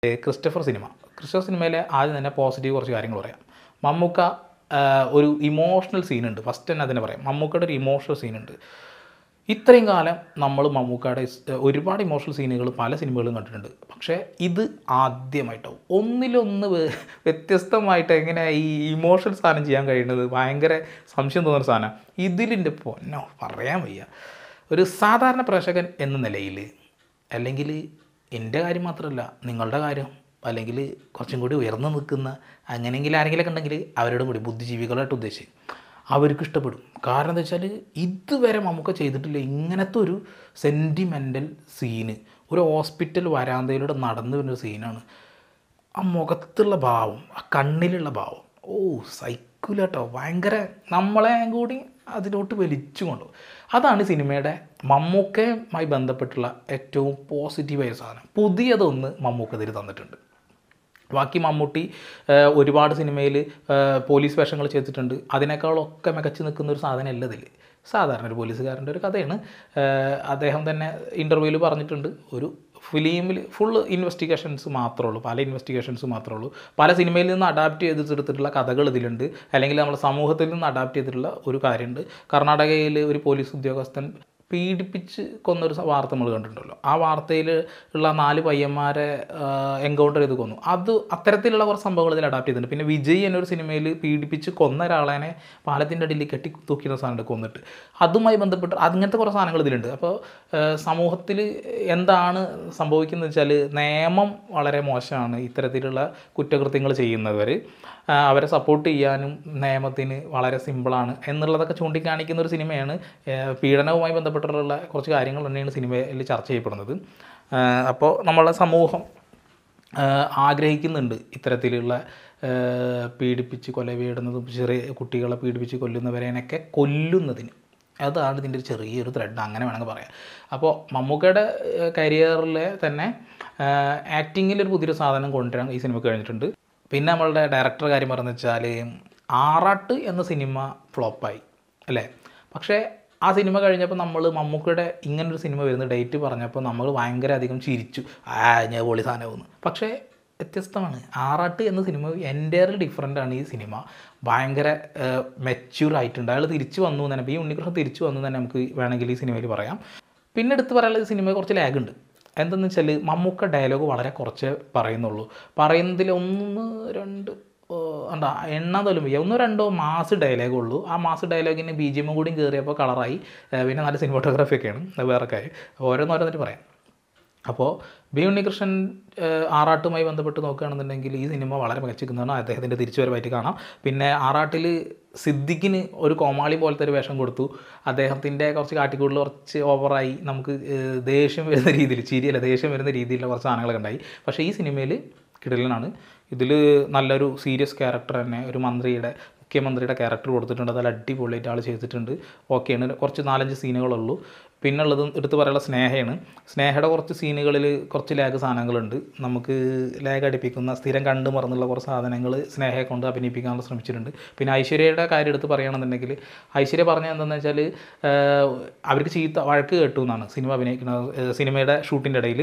ഏ, Christopher cinema Christopher സിനിമയിലെ ആദ്യം തന്നെ പോസിറ്റീവ് കുറച്ച് കാര്യങ്ങൾ പറയാം മമ്മൂക്ക ആ, ഒരു ഇമോഷണൽ സീനുണ്ട് ഫസ്റ്റ് തന്നെ അതിനെ പറയാം മമ്മൂക്കയുടെ ഒരു ഇമോഷണൽ സീനുണ്ട് ഇത്രയും കാലം നമ്മൾ മമ്മൂക്കയുടെ സ്- ഒരുപാട് ഇമോഷണൽ സീനുകൾ പല സിനിമകളും കണ്ടിട്ടുണ്ട് പക്ഷേ ഇത് ആദ്യമായിട്ടാവും ഒന്നിലൊന്ന് വേ- വ്യത്യസ്തമായിട്ട് എങ്ങനെ ഈ ഇമോഷണൽ സാധനം ചെയ്യാൻ കഴിയുന്നത് ഭയങ്കര സംശയം തോന്നുന്ന സാധനം ഇതിലിൻ്റെ പൊന്നോ പറയാൻ വയ്യ ഒരു സാധാരണ പ്രേക്ഷകൻ എന്ന നിലയിൽ അല്ലെങ്കിൽ എൻ്റെ കാര്യം മാത്രമല്ല നിങ്ങളുടെ കാര്യം അല്ലെങ്കിൽ കുറച്ചും കൂടി ഉയർന്നു നിൽക്കുന്ന അങ്ങനെയെങ്കിലും ആരെങ്കിലുമൊക്കെ ഉണ്ടെങ്കിൽ അവരോടും കൂടി ബുദ്ധിജീവികളായിട്ട് ഉദ്ദേശിച്ച് അവർക്ക് ഇഷ്ടപ്പെടും കാരണം എന്താ വെച്ചാൽ ഇതുവരെ നമുക്ക് ചെയ്തിട്ടില്ല ഇങ്ങനത്തെ ഒരു സെൻറ്റിമെൻ്റൽ സീന് ഒരു ഹോസ്പിറ്റൽ വരാന്തയിലൂടെ നടന്നു വരുന്ന സീനാണ് ആ മുഖത്തുള്ള ഭാവം ആ കണ്ണിലുള്ള ഭാവം ഓ സൈക്കിൾ കേട്ടോ ഭയങ്കര നമ്മളെ കൂടി അതിലോട്ട് വലിച്ചു കൊണ്ടു അതാണ് സിനിമയുടെ മമ്മൂക്കയുമായി ബന്ധപ്പെട്ടുള്ള ഏറ്റവും പോസിറ്റീവായ സാധനം പുതിയതൊന്ന് മമ്മൂക്ക ഇതിൽ തന്നിട്ടുണ്ട് ബാക്കി മമ്മൂട്ടി ആ, ഒരുപാട് സിനിമയിൽ പോലീസ് വേഷങ്ങൾ ചെയ്തിട്ടുണ്ട് അതിനേക്കാളൊക്കെ മികച്ച് നിൽക്കുന്ന ഒരു സാധനമല്ല ഇതിൽ സാധാരണ ഒരു പോലീസുകാരൻ്റെ ഒരു കഥയാണ് ആ, അദ്ദേഹം തന്നെ ഇൻ്റർവ്യൂവിൽ പറഞ്ഞിട്ടുണ്ട് ഒരു ഫിലിമിൽ ഫുൾ ഇൻവെസ്റ്റിഗേഷൻസ് മാത്രമേ ഉള്ളൂ പല ഇൻവെസ്റ്റിഗേഷൻസ് മാത്രമേ ഉള്ളൂ പല സിനിമയിൽ നിന്ന് അഡാപ്റ്റ് ചെയ്തെടുത്തിട്ടുള്ള കഥകൾ ഇതിലുണ്ട് അല്ലെങ്കിൽ നമ്മുടെ സമൂഹത്തിൽ നിന്ന് അഡാപ്റ്റ് ചെയ്തിട്ടുള്ള ഒരു കാര്യമുണ്ട് കർണാടകയിൽ ഒരു പോലീസ് ഉദ്യോഗസ്ഥൻ പീഡിപ്പിച്ച് കൊന്നൊരു സ- വാർത്ത നമ്മൾ കണ്ടിട്ടുണ്ടല്ലോ ആ വാർത്തയിൽ ഉള്ള നാല് പയ്യന്മാരെ എൻകൗണ്ടർ ചെയ്ത് കൊന്നു അത് അത്തരത്തിലുള്ള കുറച്ച് സംഭവങ്ങൾ ഇതിൽ അഡാപ്റ്റ് ചെയ്തിട്ടുണ്ട് പിന്നെ വിജയ് എന്നൊരു സിനിമയിൽ പീഡിപ്പിച്ച് കൊന്ന ഒരാളെ പാലത്തിൻ്റെ അടിയിൽ കെട്ടി തൂക്കിയ സാധനമുണ്ട് കൊന്നിട്ട് അതുമായി ബന്ധപ്പെട്ട് അങ്ങനത്തെ കുറേ സാധനങ്ങൾ ഇതിലുണ്ട് അപ്പോൾ സമൂഹത്തിൽ എന്താണ് സംഭവിക്കുന്നത് വെച്ചാൽ നിയമം വളരെ മോശമാണ് ഇത്തരത്തിലുള്ള കുറ്റകൃത്യങ്ങൾ ചെയ്യുന്നവർ അവരെ സപ്പോർട്ട് ചെയ്യാനും നിയമത്തിന് വളരെ സിമ്പിളാണ് എന്നുള്ളതൊക്കെ ചൂണ്ടിക്കാണിക്കുന്ന ഒരു സിനിമയാണ് ഏഹ് പീഡനവുമായി ബന്ധപ്പെട്ടിട്ടുള്ള കുറച്ച് കാര്യങ്ങൾ തന്നെയാണ് സിനിമയിൽ ചർച്ച ചെയ്യപ്പെടുന്നത് അപ്പോൾ നമ്മളെ സമൂഹം ആഹ് ആഗ്രഹിക്കുന്നുണ്ട് ഇത്തരത്തിലുള്ള ആഹ് പീഡിപ്പിച്ച് കൊലവേടുന്നതും ചെറിയ കുട്ടികളെ പീഡിപ്പിച്ച് കൊല്ലുന്നവരേനൊക്കെ കൊല്ലുന്നതിന് അതാണ് ഇതിൻ്റെ ഒരു ചെറിയൊരു ത്രെഡ് അങ്ങനെ വേണമെങ്കിൽ പറയാം അപ്പോൾ മമ്മൂക്കയുടെ കരിയറിലെ തന്നെ ആക്ടിങ്ങിൽ ഒരു പുതിയൊരു സാധനം കൊണ്ടുവരാൻ ഈ സിനിമ കഴിഞ്ഞിട്ടുണ്ട് പിന്നെ നമ്മളുടെ ഡയറക്ടർ കാര്യം പറഞ്ഞു വെച്ചാൽ ആറാട്ട് എന്ന സിനിമ ഫ്ലോപ്പായി അല്ലേ പക്ഷേ ആ സിനിമ കഴിഞ്ഞപ്പോൾ നമ്മൾ മമ്മൂക്കയുടെ ഇങ്ങനൊരു സിനിമ വരുന്ന ഡേറ്റ് പറഞ്ഞപ്പോൾ നമ്മൾ ഭയങ്കര അധികം ചിരിച്ചു ആ ഞാൻ പൊളി സാധനമെന്ന് പക്ഷേ വ്യത്യസ്തമാണ് ആറാട്ട് എന്ന സിനിമ എൻ്റയർലി ഡിഫറെൻ്റ് ആണ് ഈ സിനിമ ഭയങ്കര മെച്യൂർ ആയിട്ടുണ്ട് അയാൾ തിരിച്ചു വന്നു എന്ന് തന്നെ ഈ ഉണ്ണികൃഷ്ണൻ തിരിച്ചു വന്നു എന്ന് തന്നെ നമുക്ക് വേണമെങ്കിൽ ഈ സിനിമയിൽ പറയാം പിന്നെ എടുത്ത് പറയാനുള്ളത് ഈ സിനിമ കുറച്ച് ലാഗ് ഉണ്ട് എന്തെന്ന് വെച്ചാൽ മമ്മൂക്ക ഡയലോഗ് വളരെ കുറച്ച് പറയുന്നുള്ളൂ പറയുന്നതിൽ ഒന്ന് രണ്ട് ഓ, എന്താ എണ്ണ തോലും വയ്യ ഒന്നോ രണ്ടോ മാസ് ഡയലോഗേ ഉള്ളൂ ആ മാസ് ഡയലോഗിന് ബി ജി എമ്മും കൂടി കയറിയപ്പോൾ കളറായി ഏഹ് പിന്നെ നല്ല സിനിമാറ്റോഗ്രാഫി ഒക്കെയാണ് അത് വേറെ കാര്യം അപ്പോൾ ഓരോന്നോരോന്നിട്ട് പറയാം അപ്പോൾ ബി ഉണ്ണികൃഷ്ണൻ ഏഹ്, ആറാട്ടുമായി ബന്ധപ്പെട്ട് നോക്കുകയാണെന്നുണ്ടെങ്കിൽ ഈ സിനിമ വളരെ മികച്ചിരിക്കുന്നതാണ് അദ്ദേഹത്തിൻ്റെ തിരിച്ചുവരവായിട്ട് കാണാം പിന്നെ ആറാട്ടിൽ സിദ്ദിഖിന് ഒരു കോമാളി പോലത്തെ ഒരു വേഷം കൊടുത്തു അദ്ദേഹത്തിൻ്റെ കുറച്ച് കാട്ടിക്കൂടിൽ കുറച്ച് ഓവറായി നമുക്ക് ഏഹ്, ദേഷ്യം വരുന്ന രീതിയിൽ ചിരിയല്ല ദേഷ്യം വരുന്ന രീതിയിലുള്ള കുറച്ച് സാധനങ്ങളൊക്കെ ഉണ്ടായി പക്ഷേ ഈ സിനിമയിൽ കിടലനാണ് ഇതിൽ നല്ലൊരു സീരിയസ് ക്യാരക്ടർ തന്നെ ഒരു മന്ത്രിയുടെ മുഖ്യമന്ത്രിയുടെ ക്യാരക്ടർ കൊടുത്തിട്ടുണ്ട് അത് നല്ല അടിപൊളിയായിട്ട് ആൾ ചെയ്തിട്ടുണ്ട് ഓക്കെയാണ് കുറച്ച് നാലഞ്ച് സീനുകളുള്ളൂ പിന്നെ ഉള്ളത് എടുത്ത് പറയാനുള്ള സ്നേഹയാണ് സ്നേഹയുടെ കുറച്ച് സീനുകളിൽ കുറച്ച് ലാഗ് സാധനങ്ങളുണ്ട് നമുക്ക് ലാഗ് അടിപ്പിക്കുന്ന സ്ഥിരം കണ്ടു മറന്നുള്ള കുറച്ച് സാധനങ്ങൾ സ്നേഹയെ കൊണ്ട് അഭിനയിപ്പിക്കാനുള്ള ശ്രമിച്ചിട്ടുണ്ട് പിന്നെ ഐശ്വര്യയുടെ കാര്യം എടുത്ത് പറയുകയാണെന്നുണ്ടെങ്കിൽ ഐശ്വര്യ പറഞ്ഞത് എന്താണെന്ന് വെച്ചാൽ അവർക്ക് ചീത്ത വഴക്ക് കേട്ടു എന്നാണ് സിനിമ അഭിനയിക്കുന്ന ഏഹ് സിനിമയുടെ ഷൂട്ടിൻ്റെ ഇടയിൽ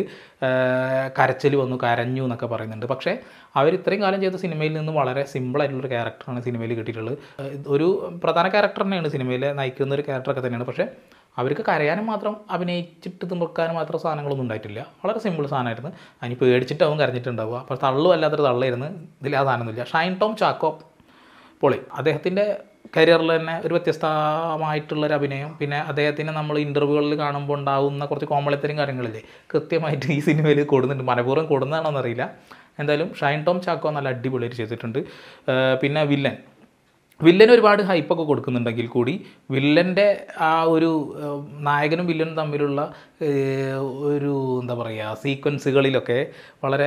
കരച്ചിൽ വന്നു കരഞ്ഞു എന്നൊക്കെ പറയുന്നുണ്ട് പക്ഷേ അവർ ഇത്രയും കാലം ചെയ്ത സിനിമയിൽ നിന്ന് വളരെ സിമ്പിളായിട്ടുള്ളൊരു ക്യാരക്ടറാണ് സിനിമയിൽ കിട്ടിയിട്ടുള്ളത് ഏഹ് ഒരു പ്രധാന ക്യാരക്ടർ തന്നെയാണ് സിനിമയിലെ നയിക്കുന്ന ഒരു ക്യാരക്ടറൊക്കെ തന്നെയാണ് പക്ഷേ അവർക്ക് കരയാനും മാത്രം അഭിനയിച്ചിട്ട് തുമ്പക്കാനും മാത്രം സാധനങ്ങളൊന്നും ഉണ്ടായിട്ടില്ല വളരെ സിമ്പിൾ സാധനമായിരുന്നു അതിന് പേടിച്ചിട്ടാവും കരഞ്ഞിട്ടുണ്ടാവുക അപ്പോൾ തള്ളു അല്ലാത്തൊരു തള്ളായിരുന്നു ഇതിൽ ആ സാധനമൊന്നുമില്ല ഷൈൻ ടോം ചാക്കോ പൊളി അദ്ദേഹത്തിൻ്റെ കരിയറിൽ തന്നെ ഒരു വ്യത്യസ്തമായിട്ടുള്ളൊരു അഭിനയം പിന്നെ അദ്ദേഹത്തിന് നമ്മൾ ഇൻ്റർവ്യൂകളിൽ കാണുമ്പോൾ ഉണ്ടാകുന്ന കുറച്ച് കോമളിത്തരം കാര്യങ്ങളില്ലേ കൃത്യമായിട്ട് ഈ സിനിമയിൽ കൊടുക്കുന്നുണ്ട് മനഃപൂർവ്വം കൊടുന്നതാണോ എന്നറിയില്ല എന്തായാലും ഷൈൻ ടോം ചാക്കോ നല്ല അടിപൊളിയായിട്ട് ചെയ്തിട്ടുണ്ട് ഏഹ് പിന്നെ വില്ലൻ വില്ലന് ഒരുപാട് ഹൈപ്പൊക്കെ കൊടുക്കുന്നുണ്ടെങ്കിൽ കൂടി വില്ലൻ്റെ ആ ഒരു ഏഹ്, നായകനും വില്ലനും തമ്മിലുള്ള ഏഹ്, ഒരു എന്താ പറയുക സീക്വൻസുകളിലൊക്കെ വളരെ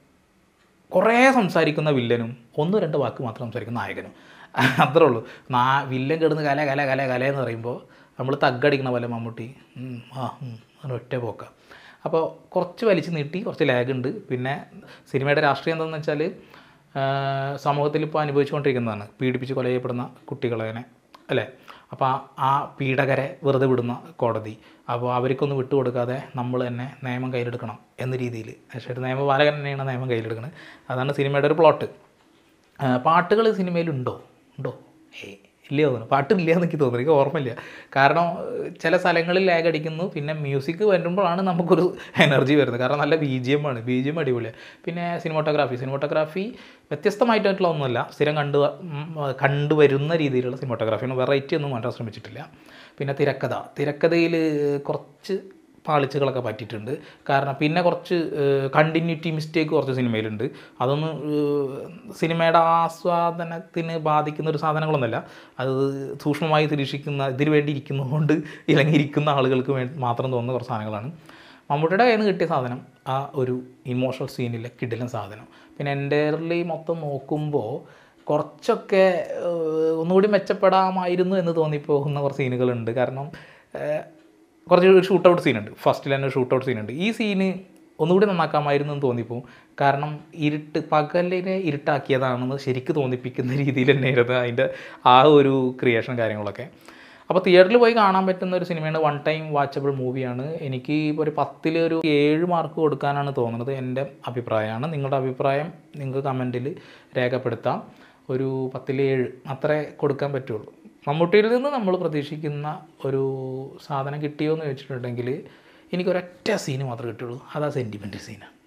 കുറേ സംസാരിക്കുന്ന വില്ലനും ഒന്നോ രണ്ടോ വാക്ക് മാത്രം സംസാരിക്കുന്ന നായകനും അത്രേ ഉള്ളൂ നാ വില്ലൻ കിടന്ന് കല കല കല കല എന്ന് പറയുമ്പോൾ നമ്മൾ തగ్గടിക്കണ പോലെ മമ്മൂട്ടി ഉം, ആ ഉം, അങ്ങനെ ഒറ്റ പോക്ക അപ്പോൾ കുറച്ച് വലിച്ചു നീട്ടി കുറച്ച് ലാഗ് ഉണ്ട് പിന്നെ സിനിമയുടെ രാഷ്ട്രീയം എന്താണെന്ന് വെച്ചാൽ സമൂഹത്തിൽ ഇപ്പോൾ അനുഭവിച്ചുകൊണ്ടിരിക്കുന്നതാണ് പീഡിപ്പിച്ച് കൊല ചെയ്യപ്പെടുന്ന കുട്ടികളെ അല്ലേ അപ്പോൾ ആ- ആ പീഡകരെ വെറുതെ വിടുന്ന കോടതി അപ്പോൾ അവർക്കൊന്ന് വിട്ടുകൊടുക്കാതെ നമ്മൾ തന്നെ നിയമം കയ്യിലെടുക്കണം എന്ന രീതിയിൽ പക്ഷേ ഒരു നിയമപാലകൻ തന്നെയാണ് നിയമം കയ്യിലെടുക്കുന്നത് അതാണ് സിനിമയുടെ ഒരു പ്ലോട്ട് പാട്ടുകൾ സിനിമയിലുണ്ടോ ഉണ്ടോ ഏ ഇല്ല തോന്നുന്നു പാട്ടില്ല എന്ന് എനിക്ക് തോന്നുന്നു എനിക്ക് ഓർമ്മയില്ല കാരണം ഏഹ്, ചില സ്ഥലങ്ങളിൽ ലാഗ് അടിക്കുന്നു പിന്നെ മ്യൂസിക് വരുമ്പോഴാണ് നമുക്കൊരു എനർജി വരുന്നത് കാരണം നല്ല ബി ജി എം ആണ് ബി ജി എം അടിപൊളിയാണ് പിന്നെ സിനിമോട്ടോഗ്രാഫി സിനിമോട്ടോഗ്രാഫി വ്യത്യസ്തമായിട്ടുള്ള ഒന്നുമല്ല സ്ഥിരം കണ്ടു ഉം, കണ്ടുവരുന്ന രീതിയിലുള്ള സിനിമോട്ടോഗ്രാഫിയാണ് വെറൈറ്റി ഒന്നും മാറ്റാൻ ശ്രമിച്ചിട്ടില്ല പിന്നെ തിരക്കഥ തിരക്കഥയിൽ കുറച്ച് പാളിച്ചകളൊക്കെ പറ്റിയിട്ടുണ്ട് കാരണം പിന്നെ കുറച്ച് കണ്ടിന്യൂറ്റി മിസ്റ്റേക്ക് കുറച്ച് സിനിമയിലുണ്ട് അതൊന്നും ഏഹ്, സിനിമയുടെ ആസ്വാദനത്തിന് ബാധിക്കുന്ന ഒരു സാധനങ്ങളൊന്നുമല്ല അത് സൂക്ഷ്മമായി നിരീക്ഷിക്കുന്ന ഇതിന് വേണ്ടി ഇരിക്കുന്നതുകൊണ്ട് ഇല്ലെങ്കിൽ ഇരിക്കുന്ന ആളുകൾക്ക് വേണ്ടി മാത്രം തോന്നുന്ന കുറച്ച് സാധനങ്ങളാണ് മമ്മൂട്ടിയുടെ കയ്യിൽ നിന്ന് കിട്ടിയ സാധനം ആ ഒരു ഇമോഷണൽ സീനിലെ കിടിലൻ സാധനം പിന്നെ എൻ്റെർലി മൊത്തം നോക്കുമ്പോൾ കുറച്ചൊക്കെ ഏഹ്, ഒന്നുകൂടി മെച്ചപ്പെടാമായിരുന്നു എന്ന് തോന്നിപ്പോകുന്ന കുറച്ച് സീനുകളുണ്ട് കാരണം ഏഹ്, കുറച്ച് ഒരു ഷൂട്ട് ഔട്ട് സീനുണ്ട് ഫസ്റ്റിൽ തന്നെ ഷൂട്ട് ഔട്ട് സീനുണ്ട് ഈ സീന് ഒന്നുകൂടി നന്നാക്കാമായിരുന്നു എന്ന് തോന്നിപ്പോവും കാരണം ഇരുട്ട് പകലിനെ ഇരുട്ടാക്കിയതാണെന്ന് ശരിക്ക് തോന്നിപ്പിക്കുന്ന രീതിയിൽ തന്നെയായിരുന്നു അതിൻ്റെ ആ ഒരു ക്രിയേഷൻ കാര്യങ്ങളൊക്കെ അപ്പോൾ തിയേറ്ററിൽ പോയി കാണാൻ പറ്റുന്ന ഒരു സിനിമയാണ് വൺ ടൈം വാച്ചബിൾ മൂവിയാണ് എനിക്ക് ഇപ്പോൾ ഒരു പത്തിൽ ഒരു ഏഴ് മാർക്ക് കൊടുക്കാനാണ് തോന്നുന്നത് എൻ്റെ അഭിപ്രായമാണ് നിങ്ങളുടെ അഭിപ്രായം നിങ്ങൾക്ക് കമൻറ്റിൽ രേഖപ്പെടുത്താം ഒരു പത്തിൽ ഏഴ് അത്രേ കൊടുക്കാൻ പറ്റുള്ളൂ മമ്മൂട്ടിയിൽ നിന്ന് നമ്മൾ പ്രതീക്ഷിക്കുന്ന ഒരു സാധനം കിട്ടിയോ എന്ന് ചോദിച്ചിട്ടുണ്ടെങ്കിൽ എനിക്കൊരൊറ്റ സീന് മാത്രമേ കിട്ടുള്ളൂ അതാ സെൻറ്റിമെൻറ്റ് സീന്